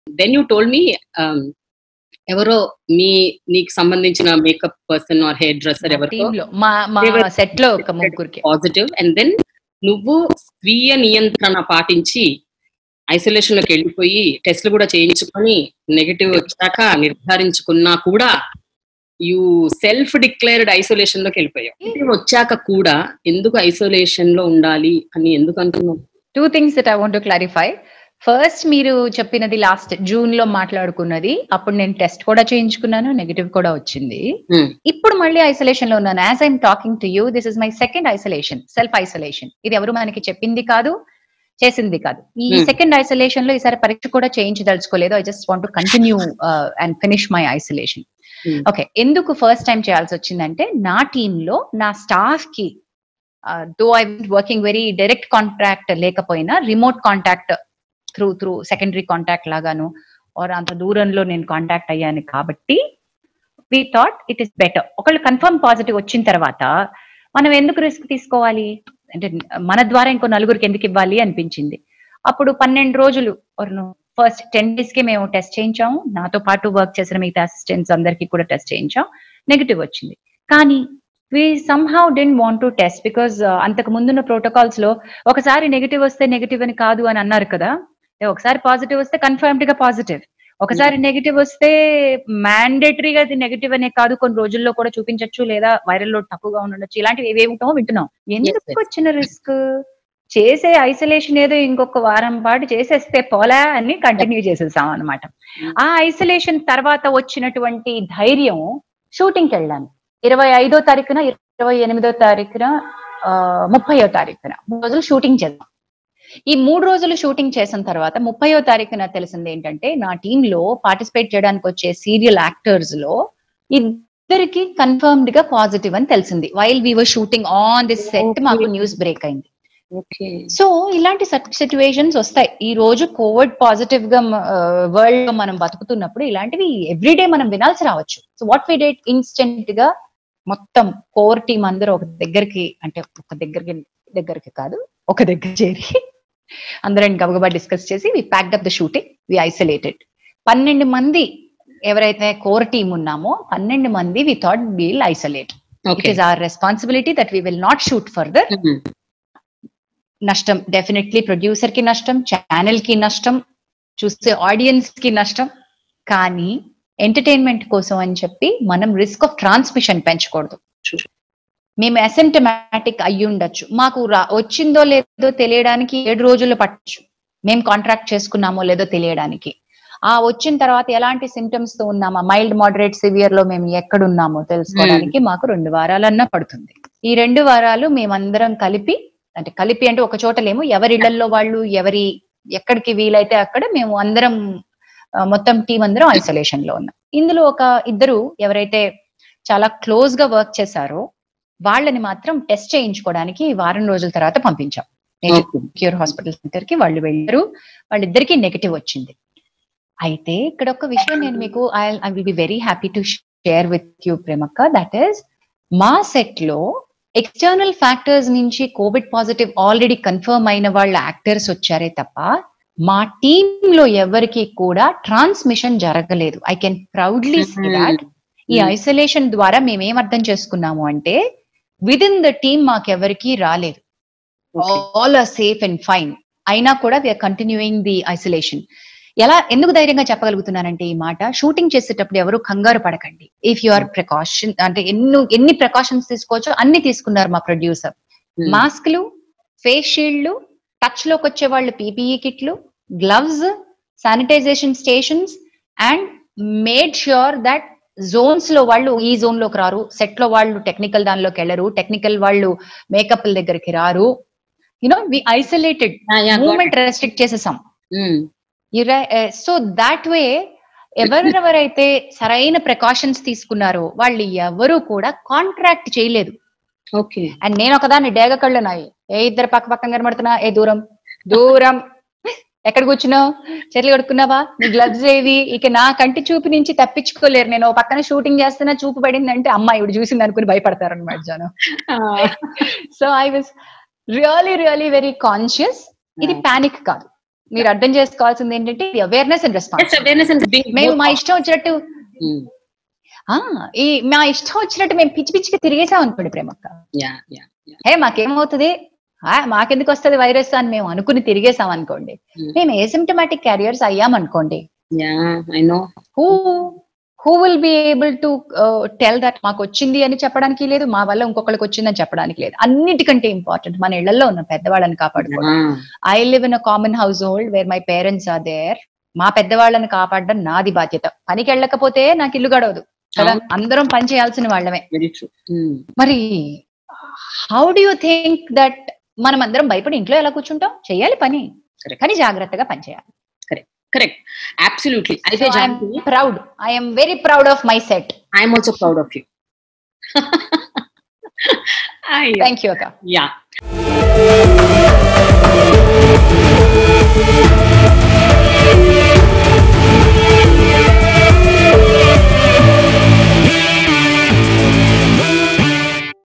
Then you told me ఎవరో మీ నీకు సంబంధించిన makeup person or hairdresser ఎవరితో టీమ్ లో మా మా They were- సెట్ లో ఒక ముగ్గురికి పాజిటివ్ అండ్ దెన్ నువ్వు స్వీయ నియంత్రణ పాటించి ఐసోలేషన్ లోకి వెళ్ళిపోయి టెస్ట్లు కూడా చేయించుకొని నెగటివ్ వచ్చాక నిర్ధారించుకున్నా కూడా యూ సెల్ఫ్ డిక్లేర్డ్ ఐసోలేషన్ లోకి వెళ్ళిపోయావు నెగటివ్ వచ్చాక కూడా ఎందుకు ఐసోలేషన్ లో ఉండాలి అని ఎందుకు అనుకున్నావు two things that I want to clarify first మీరు చెప్పినది లాస్ట్ జూన్ లో మాట్లాడుకున్నది అప్పుడు నేను టెస్ట్ కూడా చేయించుకున్నాను నెగిటివ్ కూడా వచ్చింది Hmm. ఇప్పుడు మళ్ళీ ఐసోలేషన్ లో ఉన్నాను as I'm talking to you this is my second isolation self isolation ఇది ఎవరు మనకి చెప్పింది కాదు చేసింది కాదు ఈ Hmm. సెకండ్ ఐసోలేషన్ లో ఈసారి పరీక్ష కూడా చేయించదలుచుకోలేదు I just want to continue and finish my isolation Hmm. Okay ఎందుకు ఫస్ట్ టైం చేయాల్సి వచ్చిందంటే నా టీమ్ లో నా స్టాఫ్ కి though I working very direct contact లేకపోయినా remote contact through through secondary contact లాగాను ఆర్ అంత దూరంలో నేను కాంటాక్ట్ అయ్యాను కాబట్టి we thought it is better ఒకళ్ళు కన్ఫర్మ్ పాజిటివ్ వచ్చిన తర్వాత మనం ఎందుకు రిస్క్ తీసుకోవాలి అంటే మన ద్వారా ఇంకో నలుగురికి ఎందుకు ఇవ్వాలి అనిపించింది అప్పుడు పన్నెండు రోజులు ఫస్ట్ టెన్ డేస్ కి మేము టెస్ట్ చేయించాము నాతో పాటు వర్క్ చేసిన మిగతా అసిస్టెంట్స్ అందరికీ కూడా టెస్ట్ చేయించాం నెగిటివ్ వచ్చింది కానీ we somehow didn't want to test because అంతకు ముందున్న ప్రోటోకాల్స్ లో ఒకసారి నెగిటివ్ వస్తే నెగిటివ్ అని కాదు అని అన్నారు కదా ఏ, ఒకసారి పాజిటివ్ వస్తే కన్ఫర్మ్డ్ గా పాజిటివ్ ఒకసారి నెగిటివ్ వస్తే మ్యాండేటరీగా అది నెగిటివ్ అనే కాదు కొన్ని రోజుల్లో కూడా చూపించొచ్చు లేదా వైరల్ లోడ్ తక్కువగా ఉండొచ్చు ఇలాంటివి ఏవేమిటో వింటున్నాం ఎందుకు yes. వచ్చిన రిస్క్ చేసే ఐసోలేషన్ ఏదో ఇంకొక వారం పాటు చేసేస్తే పోలా అని కంటిన్యూ చేసేసాం అనమాట ఆ ఐసోలేషన్ తర్వాత వచ్చినటువంటి ధైర్యం షూటింగ్కి వెళ్ళాను ఇరవై ఐదో తారీఖున ఇరవై ఎనిమిదో తారీఖున ఆ, ముప్పయో తారీఖున మూడు రోజులు షూటింగ్ చేద్దాం ఈ మూడు రోజులు షూటింగ్ చేసిన తర్వాత ముప్పయో తారీఖున తెలిసింది ఏంటంటే నా టీమ్ లో పార్టిసిపేట్ చేయడానికి వచ్చే సీరియల్ యాక్టర్స్ లో ఇద్దరికి కన్ఫర్మ్డ్ గా పాజిటివ్ అని తెలిసింది while we were shooting on this set మాకు న్యూస్ బ్రేక్ అయింది ఓకే సో ఇలాంటి సిచ్యువేషన్స్ వస్తాయి ఈ రోజు కోవిడ్ పాజిటివ్ గా వరల్డ్ లో మనం బతుకుతున్నప్పుడు ఇలాంటివి ఎవ్రీడే మనం వినాల్సి రావచ్చు so what we did instant గా మొత్తం కోర్ టీం అందరూ ఒక దగ్గరికి అంటే ఒక దగ్గరికి దగ్గరికి కాదు ఒక దగ్గర చేరి అందరం గబగబా డిస్కస్ చేసి we packed up the shooting we isolated పన్నెండు మంది ఎవరైతే కోర్ టీం ఉన్నామో పన్నెండు మంది we thought we'll isolate it okay is our responsibility that we will not shoot further నష్టం డెఫినెట్లీ ప్రొడ్యూసర్ కి నష్టం ఛానల్ కి నష్టం చూస్తే ఆడియన్స్ కి నష్టం కానీ ఎంటర్టైన్మెంట్ కోసం అని చెప్పి మనం రిస్క్ ఆఫ్ ట్రాన్స్మిషన్ పెంచకూడదు Sure. మేము అసెంటమాటిక్ అయ్యి ఉండొచ్చు మాకు రా వచ్చిందో లేదో తెలియడానికి ఏడు రోజులు పట్టచ్చు మేము కాంట్రాక్ట్ చేసుకున్నామో లేదో తెలియడానికి ఆ వచ్చిన తర్వాత ఎలాంటి సిమ్టమ్స్ తో ఉన్నామా మైల్డ్ మోడరేట్ సివియర్ లో మేము ఎక్కడున్నామో తెలుసుకోవడానికి మాకు రెండు వారాలన్నా పడుతుంది ఈ రెండు వారాలు మేమందరం కలిపి అంటే కలిపి అంటే ఒక చోట లేము ఎవరి ఇళ్లలో వాళ్ళు ఎవరి ఎక్కడికి వీలైతే అక్కడ మేము అందరం ఆ, మొత్తం టీం అందరం ఐసోలేషన్ లో ఉన్నాం ఇందులో ఒక ఇద్దరు ఎవరైతే చాలా క్లోజ్ గా వర్క్ చేశారో వాళ్ళని మాత్రం టెస్ట్ చేయించుకోవడానికి వారం రోజుల తర్వాత పంపించాం Okay. క్యూర్ హాస్పిటల్ సెంటర్ కి వాళ్ళు వెళ్ళారు వాళ్ళిద్దరికి నెగటివ్ వచ్చింది అయితే ఇక్కడ ఒక విషయం నేను మీకు I I will be very happy to share with you ప్రేమక్క దట్ ఈస్ మా సెట్ లో ఎక్స్టర్నల్ ఫ్యాక్టర్స్ నుంచి కోవిడ్ పాజిటివ్ ఆల్రెడీ కన్ఫర్మ్ అయిన వాళ్ళ యాక్టర్స్ వచ్చారే తప్ప మా టీమ్ లో ఎవరికి కూడా ట్రాన్స్మిషన్ జరగలేదు I can proudly say that ఈ Hmm. ఐసోలేషన్ ద్వారా మేమేం అర్థం చేసుకున్నాము అంటే విద్ ఇన్ ద టీమ్ మాకెవరికి రాలేదు all are safe and fine అయినా కూడా వీఆర్ కంటిన్యూయింగ్ ది ఐసోలేషన్ ఎలా ఎందుకు ధైర్యంగా చెప్పగలుగుతున్నానంటే ఈ మాట షూటింగ్ చేసేటప్పుడు ఎవరు కంగారు పడకండి ఇఫ్ యు ఆర్ ప్రికాషన్ అంటే ఎన్ని ఎన్ని ప్రికాషన్స్ తీసుకోవచ్చో అన్ని తీసుకున్నారు మా ప్రొడ్యూసర్ మాస్క్లు ఫేస్ షీల్డ్లు టచ్ లోకి వచ్చే వాళ్ళు పీపీఈ కిట్లు gloves sanitization stations and made sure that zones లో వాళ్ళు ఈ జోన్ లోకి రారు సెట్ లో వాళ్ళు టెక్నికల్ దానిలోకి వెళ్ళరు టెక్నికల్ వాళ్ళు మేకప్ దగ్గరికి రారు you know we isolated movement restrict చేసేసాం సో దాట్ వే ఎవరెవరైతే సరైన ప్రికాషన్స్ తీసుకున్నారో వాళ్ళు ఎవరు కూడా కాంట్రాక్ట్ చేయలేదు ఓకే అండ్ నేను ఒకదాన్ని డేగ కళ్ళు నాయి ఏ ఇద్దరు పక్క పక్కన కనబడుతున్నా ఏ దూరం దూరం ఎక్కడ కూర్చున్నావు చెట్లు కడుక్కున్నావా నీ గ్లవ్స్ ఏవి ఇక నా కంటి చూపు నుంచి తప్పించుకోలేరు నేను ఓ పక్కన షూటింగ్ చేస్తున్నా చూపు పడిందంటే అమ్మ ఇవి చూసింది అనుకుని భయపడతారు అనమాట జనం so I was really really very conscious ఇది పానిక్ కాదు మీరు అర్థం చేసుకోవాల్సింది ఏంటంటే awareness and response just awareness and మేము మా ఇష్టం వచ్చినట్టు ఆ ఈ మా ఇష్టం వచ్చినట్టు మేము పిచ్చి పిచ్చికి తిరిగేసాం అనుకోండి ప్రేమక్క యా యా హే మాకేమవుతుంది ఆ, మాకెందుకు వస్తుంది వైరస్ అని మేము అనుకుని తిరిగేసాం అనుకోండి మేము ఏసిమ్టమాటిక్ క్యారియర్స్ అయ్యాం అనుకోండి yeah I know who who will be able to tell that మాకు వచ్చింది అని చెప్పడానికి లేదు మా వల్ల ఇంకొకరికి వచ్చిందని చెప్పడానికి లేదు అన్నిటికంటే ఇంపార్టెంట్ మన ఇళ్లలో ఉన్న పెద్దవాళ్ళని కాపాడుకోవడం I live in a common household where my parents are there మా పెద్దవాళ్ళని కాపాడడం నాది బాధ్యత పనికి వెళ్ళకపోతే నాకు ఇల్లు గడవదు కదా అవును. అందరం పని చేయాల్సిన వాళ్ళమే వెరీ ట్రూ మరి how do you think that మనం అందరం భయపడి ఇంట్లో ఎలా కూర్చుంటాం చేయాలి పని Correct. కానీ జాగ్రత్తగా పని చేయాలి కరెక్ట్ అబ్సల్యూట్లీ అయితే Janaki proud I'm very proud of my set I'm also proud of you thank you అక్క యా